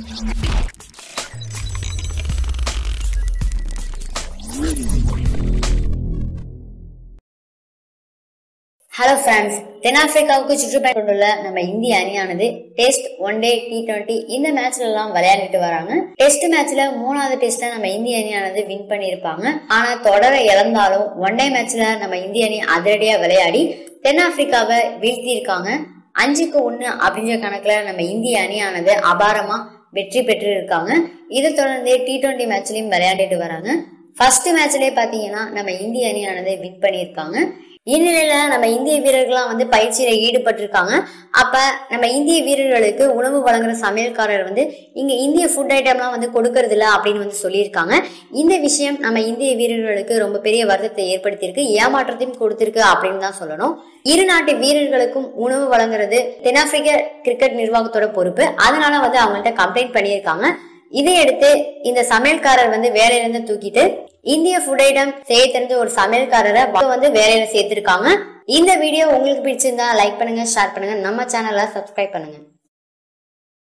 hello friends தென்னாப்பிரிக்காவுக்கு சுற்றுப்பயணம் கொண்டுள்ள நம்ம இந்திய அணியானது test one day T twenty இந்த மேட்ச்ல எல்லாம் விளையாடிட்டு வராங்க டெஸ்ட் மேட்ச்ல மூணாவது டெஸ்ட்ல நம்ம இந்திய அணியானது வின் பண்ணியிருப்பாங்க ஆனா தொடரை இழந்தாலும் ஒன் டே மேட்ச்ல நம்ம இந்திய அணி அதிரடியா விளையாடி தென்னாப்பிரிக்காவை வீழ்த்தி இருக்காங்க அஞ்சுக்கு ஒண்ணு அப்படின்ற கணக்குல நம்ம இந்திய அணியானது அபாரமா வெற்றி பெற்று இருக்காங்க இதை தொடர்ந்து டி டுவெண்ட்டி மேட்ச்லயும் விளையாடிட்டு வராங்க ஃபர்ஸ்ட் மேட்ச்லயே பாத்தீங்கன்னா நம்ம இந்திய அணியானது வின் பண்ணியிருக்காங்க இந்நிலையில நம்ம இந்திய வீரர்கள்லாம் வந்து பயிற்சியில ஈடுபட்டிருக்காங்க அப்ப நம்ம இந்திய வீரர்களுக்கு உணவு வழங்குற சமையல்காரர் வந்து இங்க இந்திய ஃபுட் ஐட்டம்லாம் வந்து கொடுக்கறது இல்ல அப்படின்னு வந்து சொல்லியிருக்காங்க இந்த விஷயம் நம்ம இந்திய வீரர்களுக்கு ரொம்ப பெரிய வருத்தத்தை ஏற்படுத்தியிருக்கு ஏமாற்றத்தையும் கொடுத்திருக்கு அப்படின்னு தான் சொல்லணும் இரு நாட்டு வீரர்களுக்கும் உணவு வழங்குறது தென்னாப்பிரிக்க கிரிக்கெட் நிர்வாகத்தோட பொறுப்பு அதனால வந்து அவங்கள்ட்ட கம்ப்ளைண்ட் பண்ணியிருக்காங்க இதையடுத்து இந்த சமையல்காரர் வந்து வேலையில இருந்து தூக்கிட்டு இந்திய ஃபுட் ஐட்டம் செய்ய தெரிஞ்ச ஒரு சமையல்காரரை வந்து வேலையில சேர்த்திருக்காங்க இந்த வீடியோ உங்களுக்கு பிடிச்சிருந்தா லைக் பண்ணுங்க ஷேர் பண்ணுங்க நம்ம சேனலை சப்ஸ்கிரைப் பண்ணுங்க